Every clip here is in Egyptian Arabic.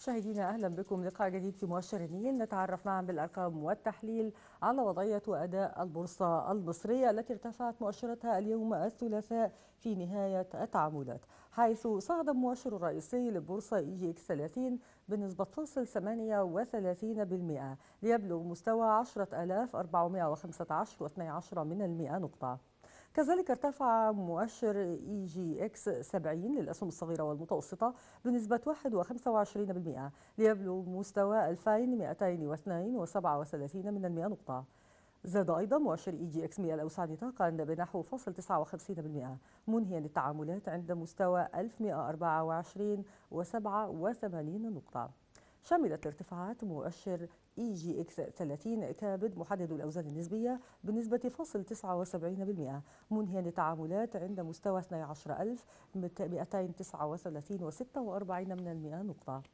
مشاهدينا اهلا بكم لقاء جديد في مؤشر النيل نتعرف معا بالارقام والتحليل على وضعيه واداء البورصه المصريه التي ارتفعت مؤشراتها اليوم الثلاثاء في نهايه التعاملات حيث صعد المؤشر الرئيسي للبورصه اي جي اكس 30 بنسبه فاصل 38% ليبلغ مستوى 10415 و12 من المئة نقطه كذلك ارتفع مؤشر اي جي اكس 70 للاسهم الصغيره والمتوسطه بنسبه 1.25% ليبلغ مستوى 2202 من المئة نقطه زاد أيضا مؤشر إي جي إكس 100 الأوسع نطاقا بنحو فاصل 59% منهيا التعاملات عند مستوى 1124 و87 نقطة شملت الارتفاعات مؤشر اي جي اكس 30 كابد محدد الاوزان النسبيه بنسبه فاصل 79% منهيا التعاملات عند مستوى 12239 و46 من المئة نقطه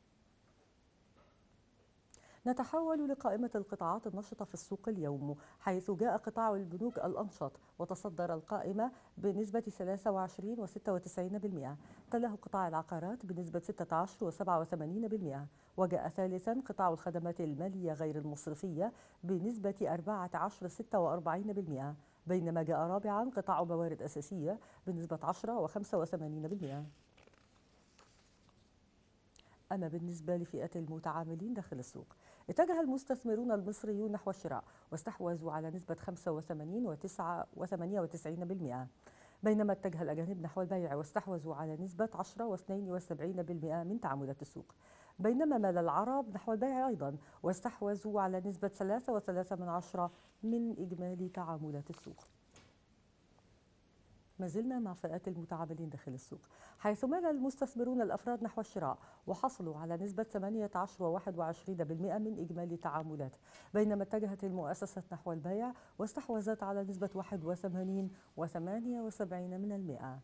نتحول لقائمة القطاعات النشطة في السوق اليوم حيث جاء قطاع البنوك الأنشط وتصدر القائمة بنسبة 23 و96% تلاه قطاع العقارات بنسبة 16 و87% وجاء ثالثا قطاع الخدمات المالية غير المصرفية بنسبة 14 46% بينما جاء رابعا قطاع موارد أساسية بنسبة 10 و85% أما بالنسبة لفئة المتعاملين داخل السوق اتجه المستثمرون المصريون نحو الشراء واستحوذوا على نسبة 85 و98% بينما اتجه الأجانب نحو البيع واستحوذوا على نسبة 10 و72% من تعاملات السوق بينما مال العرب نحو البيع أيضا واستحوذوا على نسبة 3.3 من إجمالي تعاملات السوق ما زلنا مع فئات المتعاملين داخل السوق حيث مال المستثمرون الأفراد نحو الشراء وحصلوا على نسبة 18 و21% من إجمالي التعاملات بينما اتجهت المؤسسات نحو البيع واستحوذت على نسبة 81 و78 من المئة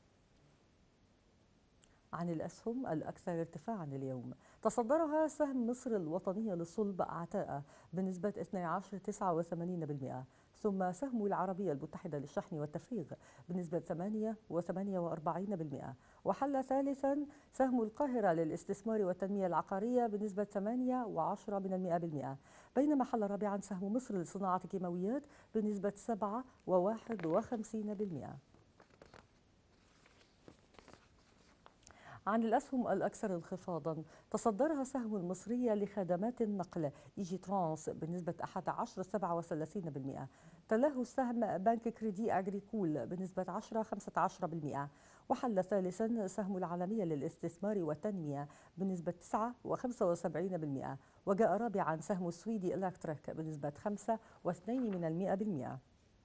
عن الأسهم الأكثر ارتفاعا اليوم تصدرها سهم مصر الوطنية للصلب عتاء بنسبة 12.89% ثم سهم العربية المتحدة للشحن والتفريغ بنسبة 8 و48% وحل ثالثا سهم القاهرة للاستثمار والتنمية العقارية بنسبة 8 و10 من المئة بالمئة بينما حل رابعا سهم مصر لصناعة الكيماويات بنسبة 7 و51 بالمئة عن الأسهم الأكثر انخفاضا تصدرها سهم المصرية لخدمات النقل إيجي ترانس بنسبة 11.37% تلاه السهم بنك كريدي أجريكول بنسبة 10.15% وحل ثالثا سهم العالمية للاستثمار والتنمية بنسبة 9.75% وجاء رابعا سهم السويدي إلكتريك بنسبة 5.2% من المئة بالمئة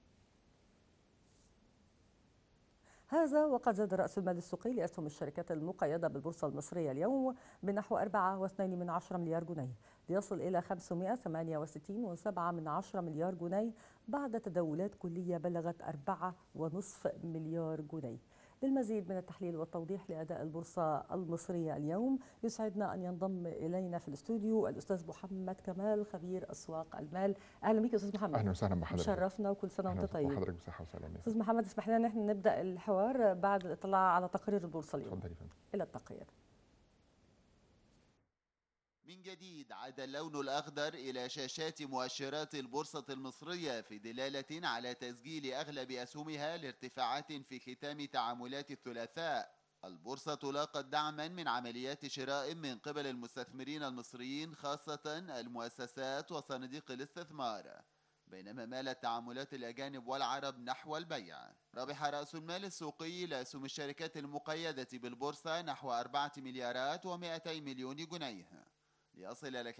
هذا وقد زاد رأس المال السوقي لأسهم الشركات المقيدة بالبورصة المصرية اليوم بنحو 4.2 من عشرة مليار جنيه ليصل إلى 568.7 من عشرة مليار جنيه بعد تداولات كلية بلغت 4.5 مليار جنيه للمزيد من التحليل والتوضيح لأداء البورصة المصرية اليوم يسعدنا أن ينضم إلينا في الاستوديو الأستاذ محمد كمال خبير أسواق المال أهلا بك أستاذ محمد أهلا وسهلا بحضرتك شرفنا وكل سنة وأنت طيب حضرتك بصحة وسلامة أستاذ محمد اسمح لنا نحن نبدأ الحوار بعد الاطلاع على تقرير البورصة اليوم اتفضلي فندم إلى التقرير من جديد عاد اللون الأخضر إلى شاشات مؤشرات البورصة المصرية في دلالة على تسجيل أغلب أسهمها لارتفاعات في ختام تعاملات الثلاثاء البورصة لاقت دعما من عمليات شراء من قبل المستثمرين المصريين خاصة المؤسسات وصناديق الاستثمار بينما مالت تعاملات الأجانب والعرب نحو البيع ربح رأس المال السوقي لأسهم الشركات المقيدة بالبورصة نحو 4 مليارات و200 مليون جنيه ليصل إلى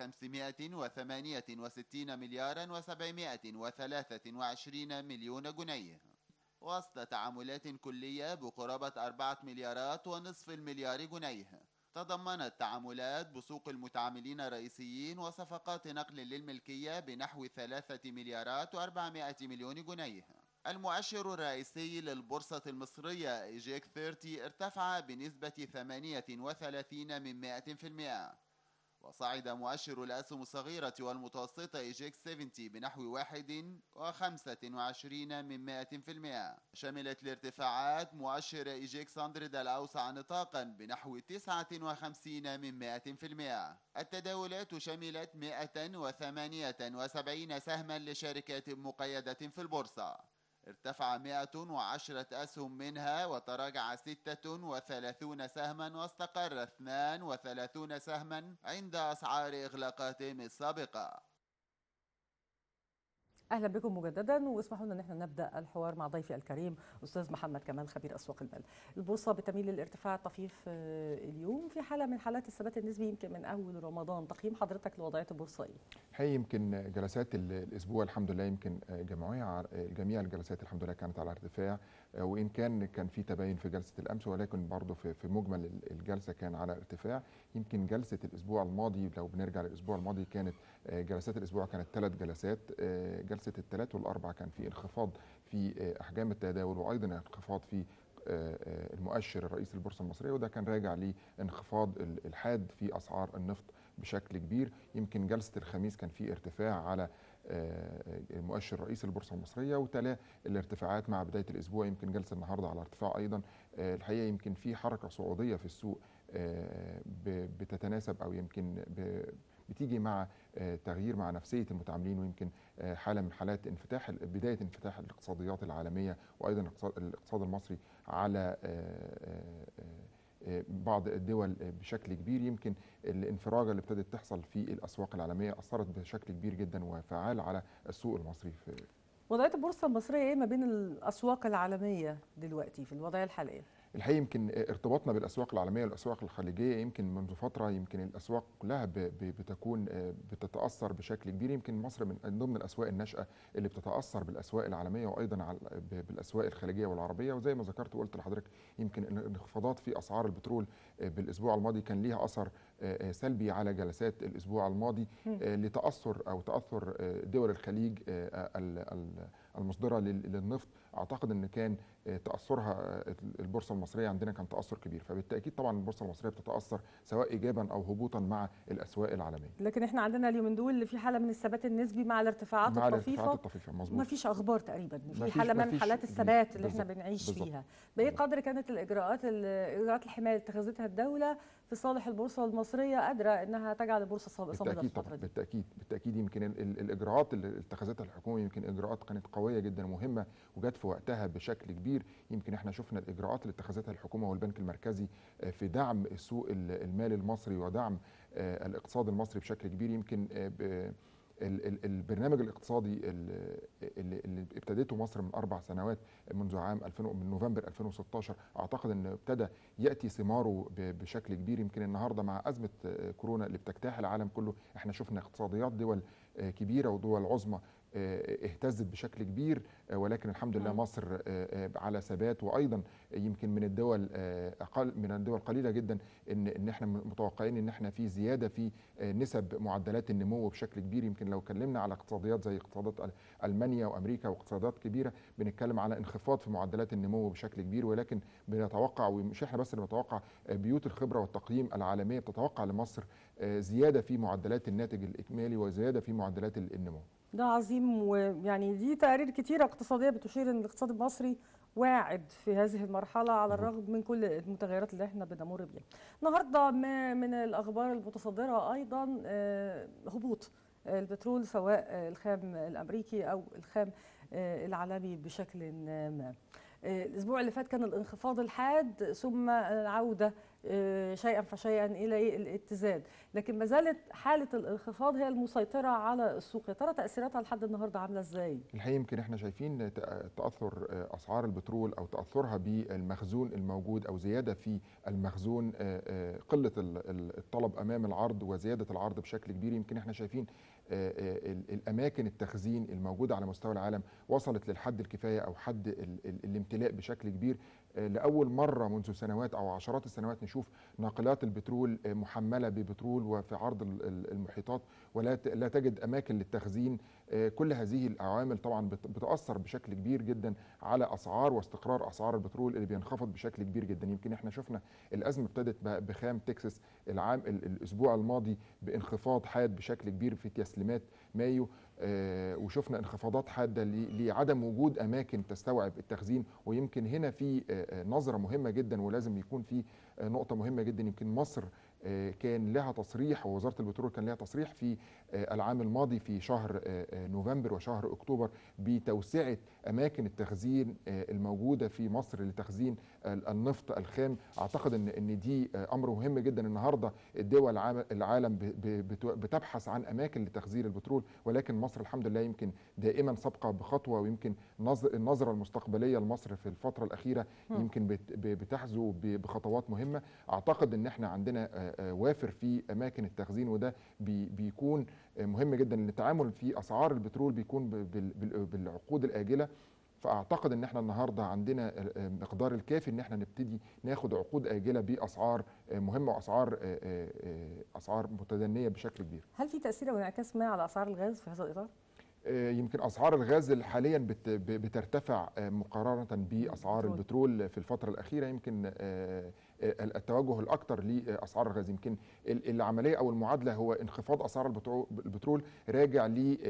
568 مليارا و723 مليون جنيه وسط تعاملات كلية بقرابة 4 مليارات ونصف المليار جنيه تضمنت تعاملات بسوق المتعاملين الرئيسيين وصفقات نقل للملكية بنحو 3 مليارات و400 مليون جنيه المؤشر الرئيسي للبورصة المصرية إيجيك 30 ارتفع بنسبة 38 من 100% وصعد مؤشر الأسهم الصغيرة والمتوسطة إيجيكس 70 بنحو 21 من 100 في المئة شملت الارتفاعات مؤشر إيجيكس 100 الأوسع نطاقا بنحو 59 من 100 في المئة التداولات شملت 178 سهما لشركات مقيدة في البورصة ارتفع 110 أسهم منها وتراجع 36 سهما واستقر 32 سهما عند أسعار إغلاقاتهم السابقة اهلا بكم مجددا واسمحوا لنا ان احنا نبدا الحوار مع ضيفي الكريم استاذ محمد كمال خبير اسواق المال. البورصه بتميل للارتفاع الطفيف اليوم في حاله من حالات الثبات النسبي يمكن من اول رمضان، تقييم حضرتك لوضعيه البورصه ايه؟ هي يمكن جلسات الاسبوع الحمد لله يمكن جميع جميع الجلسات الحمد لله كانت على ارتفاع وان كان كان في تباين في جلسه الامس ولكن برضه في, في مجمل الجلسه كان على ارتفاع يمكن جلسه الاسبوع الماضي لو بنرجع للاسبوع الماضي كانت جلسات الاسبوع كانت ثلاث جلسات جلسه الثلاث والاربع كان في انخفاض في احجام التداول وايضا انخفاض في المؤشر الرئيسي للبورصه المصريه وده كان راجع لانخفاض الحاد في اسعار النفط بشكل كبير يمكن جلسه الخميس كان في ارتفاع على المؤشر الرئيسي للبورصه المصريه وتلاه الارتفاعات مع بدايه الاسبوع يمكن جلسه النهارده على ارتفاع ايضا الحقيقه يمكن في حركه صعوديه في السوق بتتناسب او يمكن بتيجي مع تغيير مع نفسيه المتعاملين ويمكن حاله من حالات انفتاح بدايه انفتاح الاقتصاديات العالميه وايضا الاقتصاد المصري على بعض الدول بشكل كبير يمكن الانفراجه اللي ابتدت تحصل في الاسواق العالميه اثرت بشكل كبير جدا وفعال على السوق المصري في وضعيه البورصه المصريه ايه ما بين الاسواق العالميه دلوقتي في الوضعيه الحاليه؟ الحقيقه يمكن ارتباطنا بالاسواق العالميه والاسواق الخليجيه يمكن منذ فتره يمكن الاسواق كلها بتكون بتتاثر بشكل كبير يمكن مصر من ضمن الاسواق الناشئه اللي بتتاثر بالاسواق العالميه وايضا بالاسواق الخليجيه والعربيه وزي ما ذكرت وقلت لحضرتك يمكن الانخفاضات في اسعار البترول بالاسبوع الماضي كان ليها اثر سلبي على جلسات الاسبوع الماضي لتاثر او تاثر دول الخليج المصدره للنفط اعتقد ان كان تاثرها البورصه المصريه عندنا كان تاثر كبير فبالتاكيد طبعا البورصه المصريه بتتاثر سواء ايجابا او هبوطا مع الاسواق العالميه لكن احنا عندنا اليومين دول في حاله من الثبات النسبي مع الارتفاعات مع الطفيفه الارتفاعات الطفيفه مظبوط ما فيش اخبار تقريبا في مفيش- حاله من مفيش- حالات الثبات اللي احنا بالظبط، بنعيش بالظبط. فيها باي بالظبط. قدر كانت الاجراءات اجراءات الحمايه اللي اتخذتها الدوله في صالح البورصه المصريه قادره انها تجعل البورصه صامده في بالتاكيد الفتره طبعا دي بالتاكيد بالتاكيد يمكن ال- ال- الاجراءات اللي اتخذتها الحكومه يمكن اجراءات كانت قويه جدا ومهمه وجت في وقتها بشكل كبير يمكن احنا شفنا الاجراءات اللي اتخذتها الحكومه والبنك المركزي آه، في دعم السوق ال- المالي المصري ودعم آه، الاقتصاد المصري بشكل كبير يمكن آه، ب- ال- ال- البرنامج الاقتصادي ال- اللي اللي ابتدته مصر من اربع سنوات منذ عام 2000 من نوفمبر 2016 اعتقد ان ابتدى ياتي ثماره ب- بشكل كبير يمكن النهارده مع ازمه آه، كورونا اللي بتجتاح العالم كله احنا شفنا اقتصاديات دول آه، كبيره ودول عظمى آه، اهتزت بشكل كبير آه، ولكن الحمد لله مم. مصر آه، آه، على ثبات وايضا يمكن من الدول آه، اقل من الدول قليله جدا ان ان احنا متوقعين ان احنا في زياده في آه، نسب معدلات النمو بشكل كبير يمكن لو اتكلمنا على اقتصاديات زي اقتصادات ال- المانيا وامريكا واقتصادات كبيره بنتكلم على انخفاض في معدلات النمو بشكل كبير ولكن بنتوقع ومش احنا بس اللي بنتوقع آه، بيوت الخبره والتقييم العالميه بتتوقع لمصر آه، زياده في معدلات الناتج الاجمالي وزياده في معدلات ال- النمو ده عظيم ويعني دي تقارير كتيره اقتصاديه بتشير ان الاقتصاد المصري واعد في هذه المرحله على مظبوط. الرغم من كل المتغيرات اللي احنا بنمر بيها. النهارده ما من الاخبار المتصدره ايضا آه، هبوط البترول سواء آه، الخام الامريكي او الخام آه، العالمي بشكل ما. آه، الاسبوع اللي فات كان الانخفاض الحاد ثم العوده آه، شيئا فشيئا الى الاتزان لكن ما زالت حاله الانخفاض هي المسيطره على السوق يا ترى تاثيراتها لحد النهارده عامله ازاي الحقيقه يمكن احنا شايفين تأ- تاثر آه، اسعار البترول او تاثرها بالمخزون الموجود او زياده في المخزون آه، آه، قله ال- ال- الطلب امام العرض وزياده العرض بشكل كبير يمكن احنا شايفين آه، آه، ال- الاماكن التخزين الموجوده على مستوى العالم وصلت للحد الكفايه او حد ال- ال- الامتلاء بشكل كبير آه، لاول مره منذ سنوات او عشرات السنوات نشوف ناقلات البترول آه، محمله ببترول وفي عرض ال- ال- المحيطات ولا ت- لا تجد اماكن للتخزين آه، كل هذه العوامل طبعا بت- بتاثر بشكل كبير جدا على اسعار واستقرار اسعار البترول اللي بينخفض بشكل كبير جدا يمكن احنا شفنا الازمه ابتدت ب- بخام تكساس العام ال- الاسبوع الماضي بانخفاض حاد بشكل كبير في تسليمات مايو آه، وشفنا انخفاضات حاده ل- لعدم وجود اماكن تستوعب التخزين ويمكن هنا في آه، آه، نظره مهمه جدا ولازم يكون في آه، نقطه مهمه جدا يمكن مصر آه، كان لها تصريح ووزاره البترول كان لها تصريح في آه، العام الماضي في شهر آه، آه، نوفمبر وشهر اكتوبر بتوسعه اماكن التخزين آه، الموجوده في مصر لتخزين ال- النفط الخام اعتقد ان ان دي آه، امر مهم جدا النهارده الدول العام- العالم ب- ب- بت- بتبحث عن اماكن لتخزين البترول ولكن مصر الحمد لله يمكن دائما سابقه بخطوه ويمكن نظر- النظره المستقبليه لمصر في الفتره الاخيره مم. يمكن بت- ب- بتحذو ب- بخطوات مهمه اعتقد ان احنا عندنا آه، آه، وافر في اماكن التخزين وده بي- بيكون آه، مهم جدا ان التعامل في اسعار البترول بيكون ب- بال- بال- بالعقود الاجله فاعتقد ان احنا النهارده عندنا المقدار الكافي ان احنا نبتدي ناخد عقود اجله باسعار آه، مهمه واسعار آه، آه، آه، اسعار متدنيه بشكل كبير هل في تاثير او انعكاس ما على اسعار الغاز في هذا الاطار؟ آه، يمكن اسعار الغاز حاليا بت- ب- بترتفع آه، مقارنه باسعار البترول. البترول في الفتره الاخيره يمكن آه، آه، التوجه الاكثر لاسعار الغاز يمكن ال- العمليه او المعادله هو انخفاض اسعار البترو- البترول راجع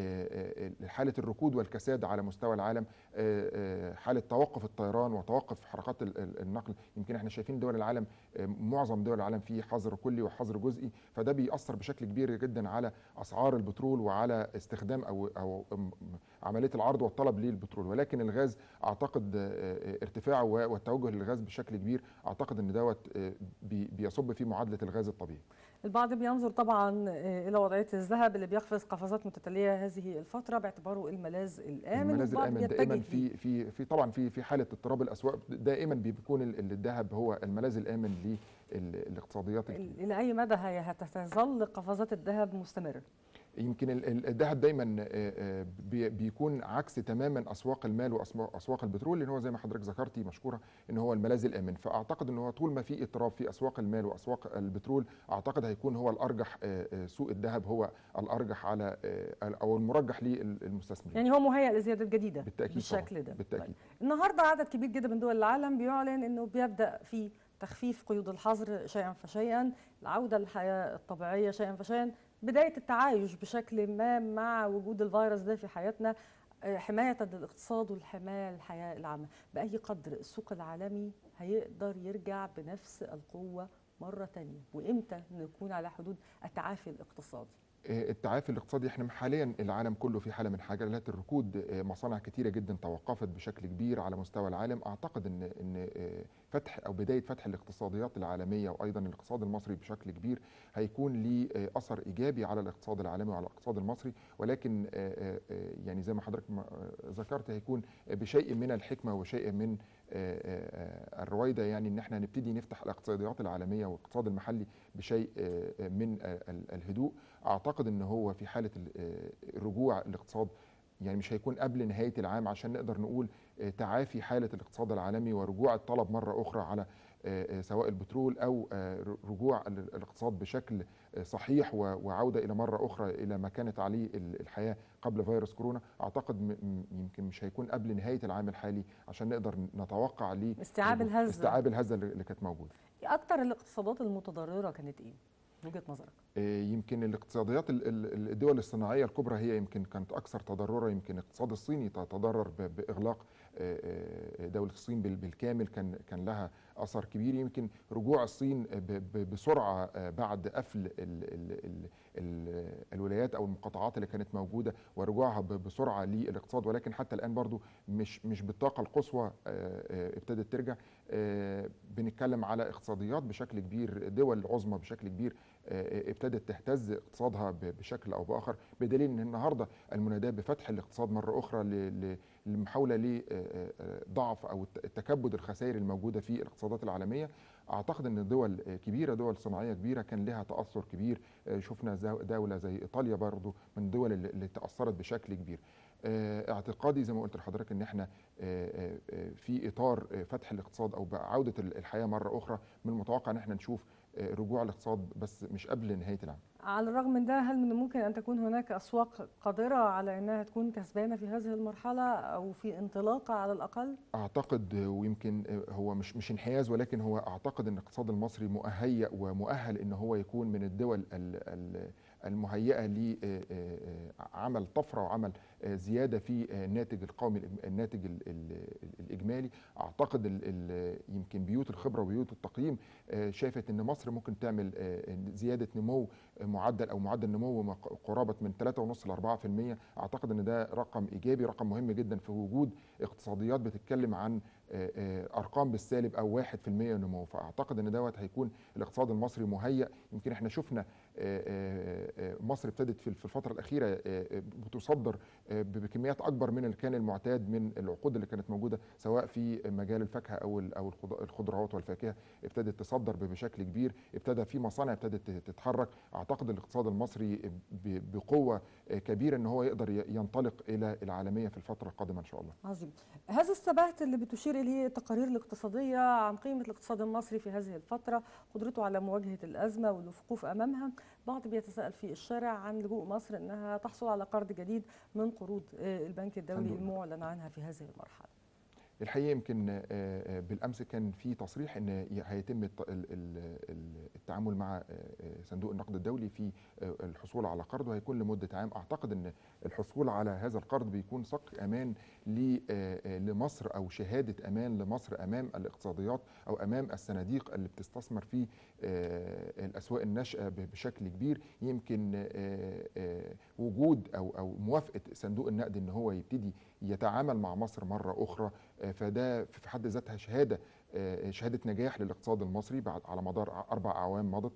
لحاله الركود والكساد على مستوى العالم آه، آه، حاله توقف الطيران وتوقف حركات ال- ال- النقل يمكن احنا شايفين دول العالم آه، معظم دول العالم فيه حظر كلي وحظر جزئي فده بيأثر بشكل كبير جدا على اسعار البترول وعلى استخدام او او م- عمليه العرض والطلب للبترول ولكن الغاز اعتقد آه، آه، ارتفاعه و- والتوجه للغاز بشكل كبير اعتقد ان دوت آه، بي- بيصب في معادله الغاز الطبيعي البعض بينظر طبعا آه، الى وضعيه الذهب اللي بيقفز قفزات متتاليه هذه الفتره باعتباره الملاذ الامن الملاذ والبعض الامن بيتجه دائما ليه. في في في طبعا في في حاله اضطراب الاسواق دائما بيكون ال- الذهب هو الملاذ الامن للاقتصاديات الكبيرة. الى اي مدى هي هتظل قفزات الذهب مستمره؟ يمكن ال- ال- الذهب دايما آه، آه، بي- بيكون عكس تماما اسواق المال واسواق البترول لان هو زي ما حضرتك ذكرتي مشكوره ان هو الملاذ الامن فاعتقد ان هو طول ما في اضطراب في اسواق المال واسواق البترول اعتقد هيكون هو الارجح آه، آه، سوق الذهب هو الارجح على آه، او المرجح للمستثمرين يعني هو مهيئ لزيادات جديده بالتاكيد بالشكل طبعاً. ده بالتاكيد طيب. النهارده عدد كبير جدا من دول العالم بيعلن انه بيبدا في تخفيف قيود الحظر شيئا فشيئا العوده للحياه الطبيعيه شيئا فشيئا بدايه التعايش بشكل ما مع وجود الفيروس ده في حياتنا آه، حمايه للاقتصاد والحمايه للحياه العامه باي قدر السوق العالمي هيقدر يرجع بنفس القوه مره تانية وامتى نكون على حدود التعافي الاقتصادي آه، التعافي الاقتصادي احنا حاليا العالم كله في حاله من حاجات الركود آه، مصانع كتيره جدا توقفت بشكل كبير على مستوى العالم اعتقد ان ان آه، فتح او بدايه فتح الاقتصاديات العالميه وايضا الاقتصاد المصري بشكل كبير هيكون ليه آه، اثر ايجابي على الاقتصاد العالمي وعلى الاقتصاد المصري ولكن آه، آه، آه، يعني زي ما حضرتك ما- آه، ذكرت هيكون بشيء من الحكمه وشيء من آه، آه، الرويده يعني ان احنا نبتدي نفتح الاقتصاديات العالميه والاقتصاد المحلي بشيء آه، آه، من آه، ال- الهدوء اعتقد ان هو في حاله ال- آه، رجوع الاقتصاد يعني مش هيكون قبل نهايه العام عشان نقدر نقول آه، تعافي حاله الاقتصاد العالمي ورجوع الطلب مره اخرى على آه، آه، سواء البترول او آه، ر- رجوع ال- الاقتصاد بشكل آه، صحيح و- وعوده الى مره اخرى الى ما كانت عليه ال- الحياه قبل فيروس كورونا اعتقد م- م- يمكن مش هيكون قبل نهايه العام الحالي عشان نقدر نتوقع ليه استيعاب الهزة. استيعاب الهزه اللي اللي كانت موجوده اكتر الاقتصادات المتضرره كانت ايه من وجهه نظرك آه، يمكن الاقتصاديات ال- ال- الدول الصناعيه الكبرى هي يمكن كانت اكثر تضررا يمكن الاقتصاد الصيني تضرر ب- باغلاق آه، آه، دوله الصين بال- بالكامل كان كان لها اثر كبير يمكن رجوع الصين ب- ب- بسرعه آه، بعد قفل ال ال ال ال الولايات او المقاطعات اللي كانت موجوده ورجوعها ب- بسرعه للاقتصاد ولكن حتى الان برضو مش مش بالطاقه القصوى آه، آه، ابتدت ترجع آه، بنتكلم على اقتصاديات بشكل كبير دول عظمى بشكل كبير آه، ابتدت تهتز اقتصادها ب- بشكل او باخر بدليل ان النهارده المناداه بفتح الاقتصاد مره اخرى ل- ل- للمحاوله لضعف او الت- التكبد الخسائر الموجوده في الاقتصادات العالميه اعتقد ان دول آه، كبيره دول صناعيه كبيره كان لها تاثر كبير آه، شفنا زو- دوله زي ايطاليا برضو من الدول اللي اللي تاثرت بشكل كبير آه، اعتقادي زي ما قلت لحضرتك ان احنا آه، آه، آه، في اطار آه، فتح الاقتصاد او عوده ال- الحياه مره اخرى من المتوقع ان احنا نشوف آه، رجوع الاقتصاد بس مش قبل نهايه العام على الرغم من ده هل من الممكن أن تكون هناك أسواق قادرة على أنها تكون كسبانة في هذه المرحلة أو في انطلاقة على الأقل؟ اعتقد آه، ويمكن آه، هو مش مش انحياز ولكن هو اعتقد ان الاقتصاد المصري مهيأ ومؤهل ان هو يكون من الدول ال- ال- المهيئه لعمل طفره وعمل آه، زياده في آه، الناتج القومي الناتج ال- ال- الاجمالي اعتقد ال- ال- يمكن بيوت الخبره وبيوت التقييم آه، شافت ان مصر ممكن تعمل آه، زياده نمو معدل او معدل نمو ما قرابه من 3.5 ل 4% اعتقد ان ده رقم ايجابي رقم مهم جدا في وجود اقتصاديات بتتكلم عن آه، آه، ارقام بالسالب او 1% نمو فاعتقد ان دوت هيكون الاقتصاد المصري مهيئ يمكن احنا شفنا آه، آه، آه، مصر ابتدت في في الفتره الاخيره آه، آه، بتصدر آه، بكميات اكبر من اللي كان المعتاد من العقود اللي كانت موجوده سواء في مجال الفاكهه او ال- او الخض- الخضروات والفاكهه ابتدت تصدر بشكل كبير ابتدى في مصانع ابتدت تتحرك اعتقد الاقتصاد المصري ب- بقوه آه، كبيره ان هو يقدر ي- ينطلق الى العالميه في الفتره القادمه ان شاء الله عظيم هذا الثبات اللي بتشير إليه التقارير الاقتصادية عن قيمة الاقتصاد المصري في هذه الفترة قدرته على مواجهة الأزمة والوقوف أمامها بعض بيتساءل في الشارع عن لجوء مصر أنها تحصل على قرض جديد من قروض آه، البنك الدولي صندوق. المعلن عنها في هذه المرحلة الحقيقه يمكن آه، آه، بالامس كان في تصريح ان ي- هيتم الت- ال- ال- ال- التعامل مع آه، آه، صندوق النقد الدولي في آه، الحصول على قرض وهيكون لمده عام اعتقد ان الحصول على هذا القرض بيكون صك امان ل- آه، آه، لمصر او شهاده امان لمصر امام الاقتصاديات او امام الصناديق اللي بتستثمر في آه، الاسواق الناشئه ب- بشكل كبير يمكن آه، آه، وجود او او موافقه صندوق النقد ان هو يبتدي يتعامل مع مصر مره اخرى آه، فده في حد ذاتها شهاده آه، شهاده نجاح للاقتصاد المصري بعد على مدار اربع اعوام مضت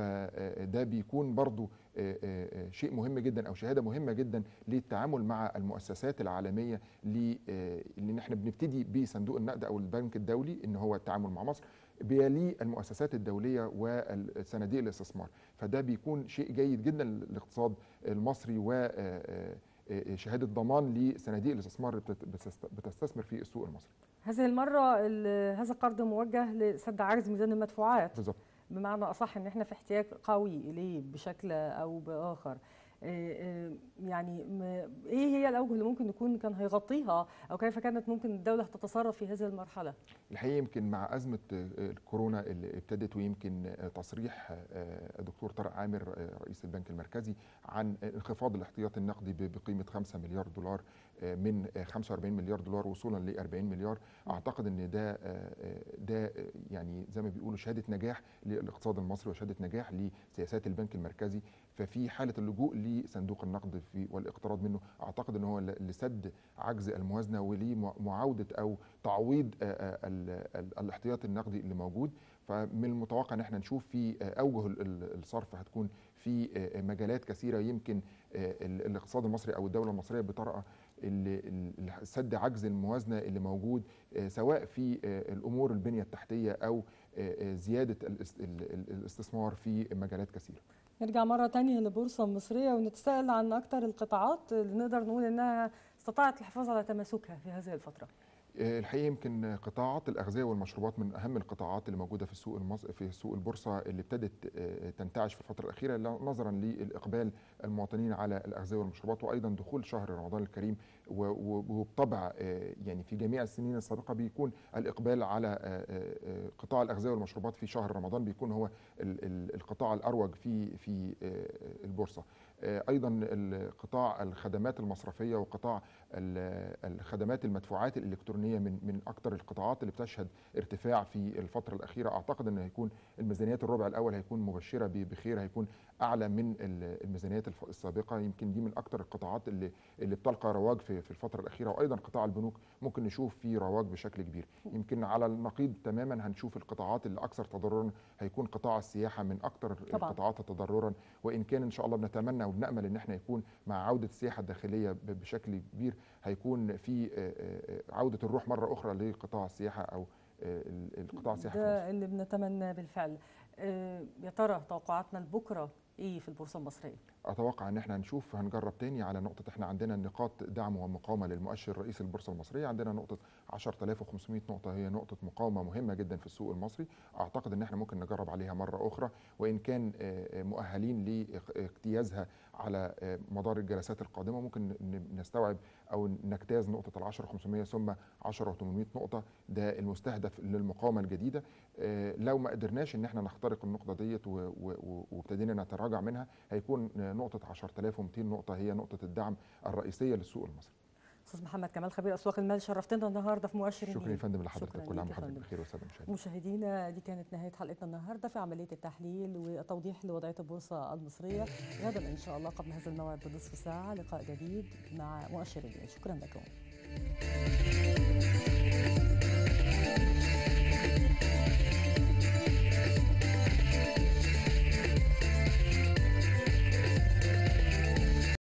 فده بيكون برضو آه، آه، آه، شيء مهم جدا او شهاده مهمه جدا للتعامل مع المؤسسات العالميه ل- آه، لان احنا بنبتدي بصندوق النقد او البنك الدولي ان هو التعامل مع مصر بيليه المؤسسات الدوليه والصناديق الاستثمار فده بيكون شيء جيد جدا للاقتصاد المصري و آه، آه، آه، شهاده ضمان لصناديق الاستثمار اللي بتت- بتست- بتستثمر في السوق المصري هذه المرة ال- هذا القرض موجه لسد عجز ميزان المدفوعات بالظبط بمعنى أصح أن احنا في احتياج قوي إليه بشكل أو بآخر إيه إيه يعني م- ايه هي الاوجه اللي ممكن يكون كان هيغطيها او كيف كانت ممكن الدوله تتصرف في هذه المرحله الحقيقه يمكن مع ازمه آه، الكورونا اللي ابتدت ويمكن آه، تصريح آه، الدكتور طارق عامر آه، رئيس البنك المركزي عن انخفاض الاحتياطي النقدي ب- بقيمه 5 مليار دولار آه، من آه، 45 مليار دولار وصولا ل 40 مليار اعتقد ان ده آه، آه، ده آه، يعني زي ما بيقولوا شهاده نجاح للاقتصاد المصري وشهاده نجاح لسياسات البنك المركزي ففي حاله اللجوء لصندوق النقد في والاقتراض منه اعتقد ان هو ل- لسد عجز الموازنه ولمعاوده او تعويض آه، آه، ال- ال- الاحتياطي النقدي اللي موجود فمن المتوقع ان احنا نشوف في آه، اوجه ال- ال- الصرف هتكون في آه، مجالات كثيره يمكن آه، ال- الاقتصاد المصري او الدوله المصريه بترأى ال- ال- سد عجز الموازنه اللي موجود آه، سواء في آه، الامور البنيه التحتيه او آه، آه، زياده الاس- ال- ال- الاستثمار في مجالات كثيره نرجع مره تانية للبورصه المصريه ونتساءل عن اكثر القطاعات اللي نقدر نقول انها استطاعت الحفاظ على تماسكها في هذه الفتره آه، الحقيقه يمكن قطاعات الاغذيه والمشروبات من اهم القطاعات اللي موجوده في السوق المص... في سوق البورصه اللي ابتدت آه، تنتعش في الفتره الاخيره ل- نظرا للاقبال المواطنين على الاغذيه والمشروبات وايضا دخول شهر رمضان الكريم و- و- وبطبع آه، يعني في جميع السنين السابقه بيكون الاقبال على آه، آه، آه، قطاع الاغذيه والمشروبات في شهر رمضان بيكون هو ال- ال- القطاع الاروج في في آه، البورصه آه، ايضا ال- قطاع الخدمات المصرفيه وقطاع ال- الخدمات المدفوعات الالكترونيه من من اكثر القطاعات اللي بتشهد ارتفاع في الفتره الاخيره اعتقد ان هيكون الميزانيات الربع الاول هيكون مبشره ب- بخير هيكون اعلى من ال- الميزانيات الف- السابقه يمكن دي من اكثر القطاعات اللي اللي بتلقى رواج في في الفتره الاخيره وايضا قطاع البنوك ممكن نشوف فيه رواج بشكل كبير يمكن على النقيض تماما هنشوف القطاعات اللي اكثر تضررا هيكون قطاع السياحه من اكثر طبعاً. القطاعات تضررا وان كان ان شاء الله بنتمنى وبنامل ان احنا يكون مع عوده السياحه الداخليه ب- بشكل كبير هيكون في آه، آه، عوده الروح مره اخرى لقطاع السياحه او آه، ال- القطاع السياحي في مصر. ده اللي بنتمناه بالفعل آه، يا ترى توقعاتنا لبكره ايه في البورصه المصريه اتوقع ان احنا هنشوف هنجرب تاني على نقطه احنا عندنا نقاط دعم ومقاومه للمؤشر الرئيسي للبورصه المصريه عندنا نقطه 10500 نقطه هي نقطه مقاومه مهمه جدا في السوق المصري اعتقد ان احنا ممكن نجرب عليها مره اخرى وان كان مؤهلين لاجتيازها على مدار الجلسات القادمه ممكن نستوعب او نجتاز نقطه ال 10500 ثم 10800 نقطه ده المستهدف للمقاومه الجديده لو ما قدرناش ان احنا نخترق النقطه ديت وابتدينا نتراجع منها هيكون نقطه 10200 نقطه هي نقطه الدعم الرئيسيه للسوق المصري استاذ محمد كمال خبير اسواق المال شرفتنا النهارده في مؤشر شكرا يا فندم لحضرتك كل عام وحضرتك بخير والساده المشاهدين مشاهدينا دي كانت نهايه حلقتنا النهارده في عمليه التحليل وتوضيح لوضعيه البورصه المصريه غدا ان شاء الله قبل هذا الموعد بنصف ساعه لقاء جديد مع مؤشر الليل شكرا لكم